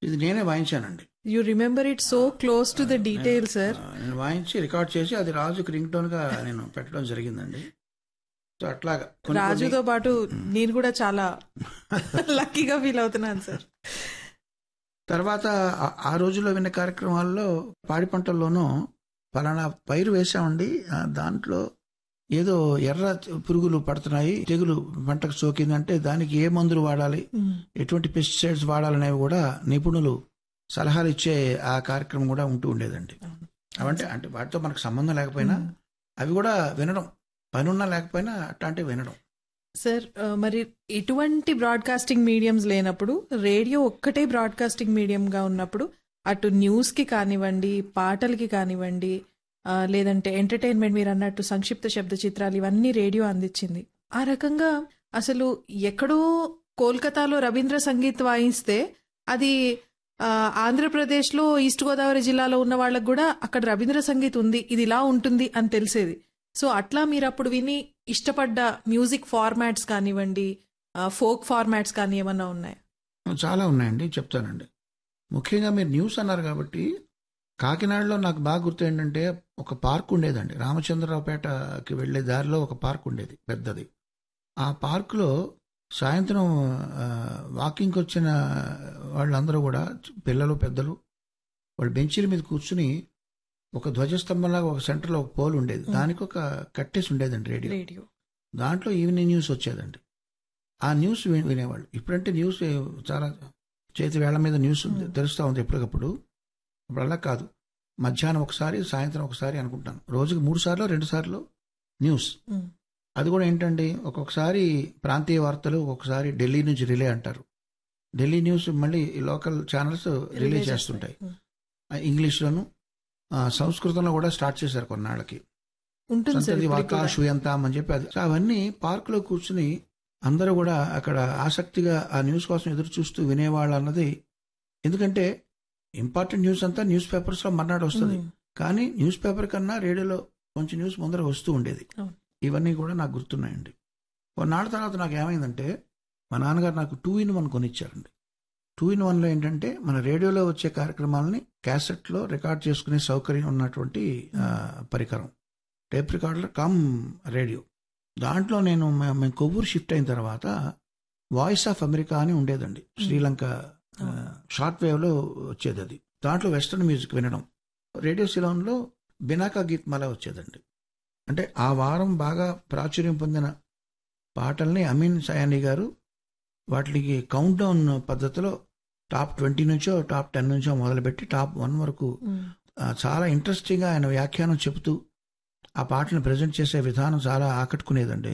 ఇది నేనే వాయించానండి you remember it so close to the detail sir ఆ, నేను వాయించి రికార్డ్ చేసి అది రాజుకి రింగ్ టోన్ గా నేను పెట్టడం జరిగిందండి సో అట్లాగా కొన్ని కొన్ని- రాజుతో పాటు నేను కూడా చాలా లక్కీగా ఫీల్ అవుతున్నాను సార్ తర్వాత ఆ- ఆ రోజుల్లో విన్న కార్యక్రమాల్లో పాడి పంటల్లోనూ పలానా పైరు వేసామండి ఆ, దాంట్లో ఏదో ఎర్ర పురుగులు పడుతున్నాయి తెగులు పంటకు సోకిందంటే దానికి ఏ మందులు వాడాలి ఎటువంటి పెస్టిసైడ్స్ వాడాలనేవి కూడా నిపుణులు సలహాలు ఇచ్చే ఆ కార్యక్రమం కూడా ఉంటూ ఉండేదండి అవంటే అంటే వాటితో మనకు సంబంధం లేకపోయినా అవి కూడా వినడం పనున్నా లేకపోయినా అట్లాంటివి వినడం సార్ ఆ, మరి ఎటువంటి బ్రాడ్కాస్టింగ్ మీడియంస్ లేనప్పుడు రేడియో ఒక్కటే బ్రాడ్కాస్టింగ్ మీడియంగా ఉన్నప్పుడు అటు న్యూస్ కి కానివ్వండి పాటలకి కానివ్వండి ఆ, లేదంటే ఎంటర్టైన్మెంట్ మీరు అన్నట్టు సంక్షిప్త శబ్ద చిత్రాలు ఇవన్నీ రేడియో అందించింది ఆ రకంగా అసలు ఎక్కడో కోల్కతాలో రవీంద్ర సంగీత్ వాయిస్తే అది ఆ, ఆంధ్రప్రదేశ్లో ఈస్ట్ గోదావరి జిల్లాలో ఉన్న వాళ్ళకు కూడా అక్కడ రవీంద్ర సంగీత్ ఉంది ఇది ఇలా ఉంటుంది అని తెలిసేది సో అట్లా మీరు అప్పుడు విని ఇష్టపడ్డ మ్యూజిక్ ఫార్మాట్స్ కానివ్వండి ఫోక్ ఫార్మాట్స్ కానీ ఏమన్నా ఉన్నాయా చాలా ఉన్నాయండి చెప్తానండి ముఖ్యంగా మీరు న్యూస్ అన్నారు కాబట్టి కాకినాడలో నాకు బాగా గుర్తు ఏంటంటే ఒక పార్క్ ఉండేదండి రామచంద్రరావుపేటకి వెళ్ళే దారిలో ఒక పార్క్ ఉండేది పెద్దది ఆ పార్కులో సాయంత్రం ఆ, వాకింగ్కి వచ్చిన వాళ్ళందరూ కూడా పిల్లలు పెద్దలు వాళ్ళు బెంచీల మీద కూర్చుని ఒక ధ్వజస్తంభంలాగా ఒక సెంటర్లో ఒక పోల్ ఉండేది దానికి ఒక కట్టేసి ఉండేదండి రేడియో రేడియో దాంట్లో ఈవినింగ్ న్యూస్ వచ్చేదండి ఆ న్యూస్ వి- వినేవాళ్ళు ఇప్పుడంటే న్యూస్ చాలా చేతి వేళ్ల మీద న్యూస్ తెలుస్తూ ఉంది ఎప్పటికప్పుడు ఇప్పుడు అలా కాదు మధ్యాహ్నం ఒకసారి సాయంత్రం ఒకసారి అనుకుంటాను రోజుకి మూడు సార్లు రెండు సార్లు న్యూస్ మ్మ్. అది కూడా ఏంటండి ఒక్కొక్కసారి ప్రాంతీయ వార్తలు ఒక్కొక్కసారి ఢిల్లీ నుంచి రిలే అంటారు ఢిల్లీ న్యూస్ మళ్ళీ లోకల్ ఛానల్స్ రిలే చేస్తుంటాయి ఆ ఇంగ్లీష్లోను ఆ, సంస్కృతంలో కూడా స్టార్ట్ చేశారు కొన్నాళ్ళకి ఉంటుంది సార్ సంతతి ఇప్పటికి వాకా కూడా. షూయంతాం అని చెప్పి అది సో అవన్నీ పార్కులో కూర్చుని అందరూ కూడా అక్కడ ఆసక్తిగా ఆ న్యూస్ కోసం ఎదురు చూస్తూ వినేవాళ్ళు అన్నది ఎందుకంటే ఇంపార్టెంట్ న్యూస్ అంతా న్యూస్ పేపర్స్ లో మర్నాడు వస్తుంది మ్మ్. కానీ న్యూస్ పేపర్ కన్నా రేడియోలో కొంచెం న్యూస్ ముందర వస్తూ ఉండేది అవును. ఇవన్నీ కూడా నాకు గుర్తున్నాయండి కొన్నాళ్ళ తర్వాత నాకు ఏమైందంటే మా నాన్నగారు నాకు టూ ఇన్ వన్ కొనిచ్చారండి టూ ఇన్ వన్లో ఏంటంటే మన రేడియోలో వచ్చే కార్యక్రమాలని క్యాసెట్లో రికార్డ్ చేసుకునే సౌకర్యం ఉన్నటువంటి ఆ, పరికరం టేప్ రికార్డర్ కమ్ రేడియో దాంట్లో నేను మే- మేము కొవ్వూరు షిఫ్ట్ అయిన తర్వాత వాయిస్ ఆఫ్ అమెరికా అని ఉండేదండి శ్రీలంక ఆ, షార్ట్ వేవ్లో వచ్చేది అది దాంట్లో వెస్ట్రన్ మ్యూజిక్ వినడం రేడియో సిలోన్లో బినాకా గీత్ మాలా వచ్చేదండి అంటే ఆ వారం బాగా ప్రాచుర్యం పొందిన పాటల్ని అమీన్ సయానీ గారు వాటికి కౌంట్ డౌన్ పద్ధతిలో టాప్ ట్వంటీ నుంచో టాప్ టెన్ నుంచో మొదలుపెట్టి టాప్ వన్ వరకు మ్మ్. ఆ, చాలా ఇంట్రెస్టింగ్గా ఆయన వ్యాఖ్యానం చెబుతూ ఆ పాటను ప్రజెంట్ చేసే విధానం చాలా ఆకట్టుకునేదండి